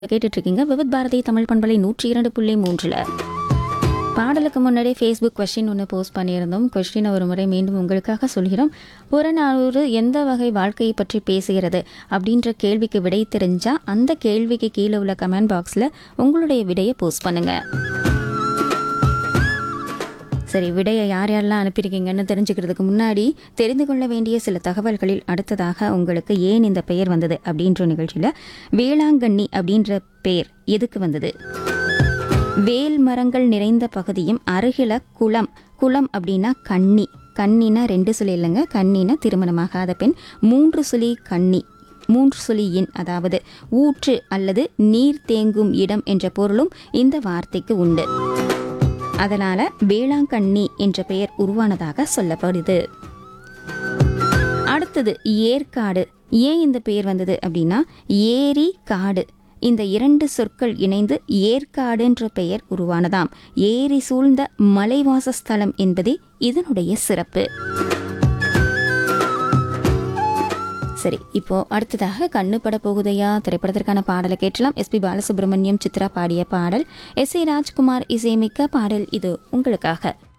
கேட்டுட்டு இருக்கீங்க விவித் பாரதி தமிழ் பண்பலை நூற்றி இரண்டு புள்ளி மூன்றில் பாடலுக்கு முன்னாடி ஃபேஸ்புக் கொஸ்டின் ஒன்று போஸ்ட் பண்ணியிருந்தோம் கொஸ்டினை ஒரு முறை மீண்டும் உங்களுக்காக சொல்கிறோம் புறநானூறு எந்த வகை வாழ்க்கையை பற்றி பேசுகிறது அப்படின்ற கேள்விக்கு விடை தெரிஞ்சா அந்த கேள்விக்கு கீழே உள்ள கமெண்ட் பாக்ஸில் உங்களுடைய விடையை போஸ்ட் பண்ணுங்க சரி விடையை யார் யாரெல்லாம் அனுப்பியிருக்கீங்கன்னு தெரிஞ்சுக்கிறதுக்கு முன்னாடி தெரிந்து கொள்ள வேண்டிய சில தகவல்களில் அடுத்ததாக உங்களுக்கு ஏன் இந்த பெயர் வந்தது அப்படின்ற நிகழ்ச்சியில் வேளாங்கண்ணி அப்படின்ற பெயர் எதுக்கு வந்தது வேல் மரங்கள் நிறைந்த பகுதியும் அருகில குளம் குளம் அப்படின்னா கன்னி கன்னினா ரெண்டு சொல்லி இல்லைங்க கன்னினா திருமணமாகாத பெண் மூன்று சொல்லி கன்னி மூன்று சொல்லி எண் அதாவது ஊற்று அல்லது நீர் தேங்கும் இடம் என்ற பொருளும் இந்த வார்த்தைக்கு உண்டு அதனால வேளாங்கண்ணி என்ற பெயர் உருவானதாக சொல்லப்படுது அடுத்தது ஏற்காடு ஏன் இந்த பெயர் வந்தது அப்படின்னா ஏரி காடு இந்த இரண்டு சொற்கள் இணைந்து ஏற்காடுன்ற பெயர் உருவானதாம் ஏரி சூழ்ந்த மலைவாச ஸ்தலம் என்பதே இதனுடைய சிறப்பு சரி இப்போ அடுத்ததாக கண்ணு பட போகுதையா திரைப்படத்திற்கான பாடலை கேட்டலாம் எஸ்பி பாலசுப்ரமணியம் சித்ரா பாடிய பாடல் எஸ் ஏ ராஜ்குமார் இசையமிக்க பாடல் இது உங்களுக்காக